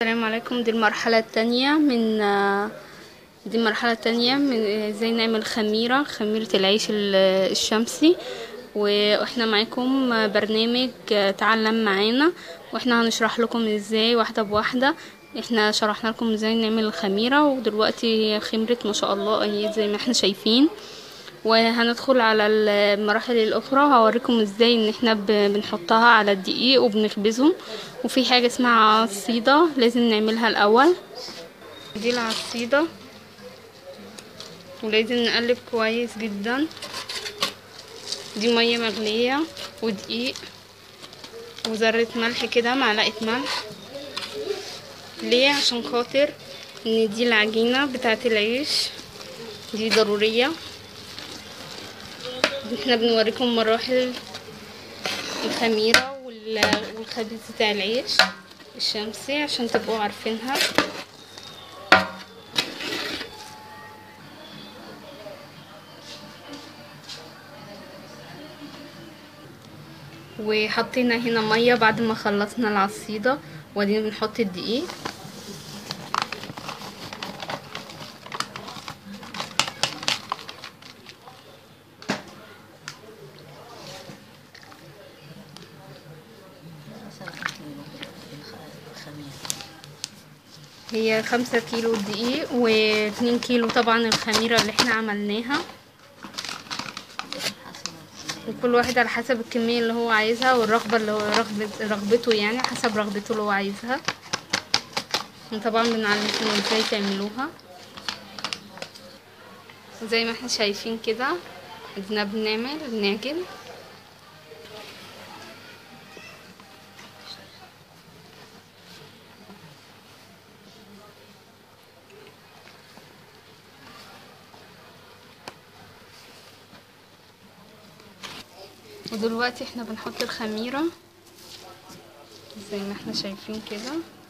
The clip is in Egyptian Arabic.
السلام عليكم دي المرحلة التانية من دي المرحلة التانية من ازاي نعمل خميرة خميرة العيش ال- الشمسي واحنا معاكم برنامج تعلم معانا واحنا هنشرح لكم ازاي واحدة بواحدة احنا شرحنا لكم ازاي نعمل الخميرة ودلوقتي خمرت ما شاء الله اهي زي ما احنا شايفين وهندخل على المراحل الاخرى هوريكم ازاي ان احنا ب- بنحطها على الدقيق وبنخبزهم وفي حاجة اسمها عصيدة لازم نعملها الاول دي العصيدة ولازم نقلب كويس جدا دي مية مغلية ودقيق وذرة ملح كده معلقة ملح ليه عشان خاطر ان دي العجينة بتاعة العيش دي ضرورية احنا بنوريكم مراحل الخميرة وال- والخبيز بتاع العيش الشمسي عشان تبقوا عارفينها وحطينا هنا مية بعد ما خلصنا العصيدة وبعدين بنحط الدقيق هي خمسة كيلو دقيق واتنين كيلو طبعا الخميرة اللي احنا عملناها وكل واحد على حسب الكمية اللي هو عايزها والرغبة اللي هو رغبة رغبته يعني حسب رغبته اللي هو عايزها وطبعا بنعلمكم ازاي تعملوها زي ما احنا شايفين كده ادينا بنعمل بنعجن ودلوقتي احنا بنحط الخميرة زي ما احنا شايفين كده